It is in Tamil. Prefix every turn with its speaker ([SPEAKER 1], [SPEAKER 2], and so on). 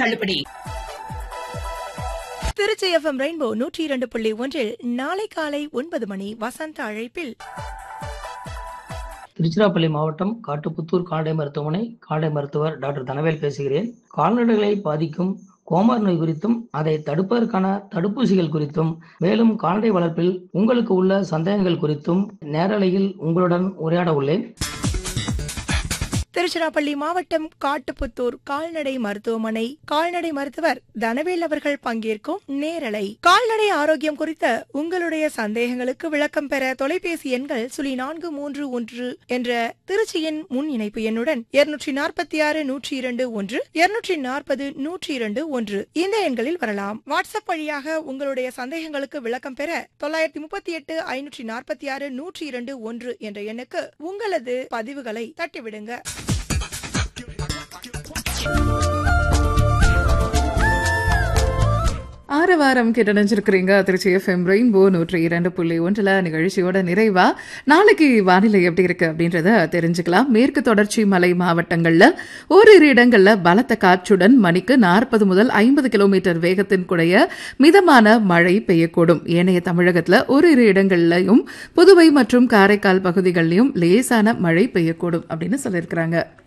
[SPEAKER 1] தள்ளுபடி
[SPEAKER 2] திருச்சி எஃப்எம் ரெயின்போ நூற்றி இரண்டு புள்ளி ஒன்றில் நாளை காலை ஒன்பது மணி வசந்த அழைப்பில்
[SPEAKER 3] திருச்சிராப்பள்ளி மாவட்டம் காட்டுப்புத்தூர் கால்நடை மருத்துவமனை கால்நடை மருத்துவர் டாக்டர் தனவேல் பேசுகிறேன் கால்நடைகளை பாதிக்கும் கோமார் நோய் குறித்தும் அதை தடுப்பதற்கான தடுப்பூசிகள் குறித்தும் மேலும் கால்நடை வளர்ப்பில் உங்களுக்கு உள்ள சந்தேகங்கள் குறித்தும் நேரலையில் உங்களுடன் உரையாட உள்ளேன்
[SPEAKER 2] திருச்சிராப்பள்ளி மாவட்டம் காட்டுப்புத்தூர் கால்நடை மருத்துவமனை கால்நடை மருத்துவர் தனவேல் அவர்கள் பங்கேற்கும் நேரலை கால்நடை ஆரோக்கியம் குறித்த உங்களுடைய சந்தேகங்களுக்கு விளக்கம் பெற தொலைபேசி எண்கள் சுழி நான்கு மூன்று ஒன்று என்ற திருச்சியின் முன் இணைப்பு எண்ணுடன் இருநூற்றி நாற்பத்தி ஆறு நூற்றி இரண்டு ஒன்று இருநூற்றி நாற்பது நூற்றி இரண்டு ஒன்று இந்த எண்களில் வரலாம் வாட்ஸ்அப் வழியாக உங்களுடைய சந்தேகங்களுக்கு விளக்கம் பெற தொள்ளாயிரத்தி முப்பத்தி எட்டு ஐநூற்றி நாற்பத்தி ஆறு நூற்றி இரண்டு ஒன்று என்ற எண்ணுக்கு உங்களது பதிவுகளை தட்டிவிடுங்க
[SPEAKER 4] ஆறு வாரம் கிட்டணிஞ்சிருக்கிறீங்க திருச்சி எஃப்எம் ரெயின்போ நூற்றி இரண்டு புள்ளி ஒன்றில் நிகழ்ச்சியோட நிறைவா நாளைக்கு வானிலை எப்படி இருக்கு அப்படின்றத தெரிஞ்சுக்கலாம் மேற்கு தொடர்ச்சி மலை மாவட்டங்கள்ல ஓரிரு இடங்கள்ல பலத்த காற்றுடன் மணிக்கு நாற்பது முதல் ஐம்பது கிலோமீட்டர் வேகத்தின் கூடிய மிதமான மழை பெய்யக்கூடும் ஏனைய தமிழகத்துல ஓரிரு இடங்கள்லயும் புதுவை மற்றும் காரைக்கால் பகுதிகளிலும் லேசான மழை பெய்யக்கூடும் அப்படின்னு சொல்லியிருக்கிறாங்க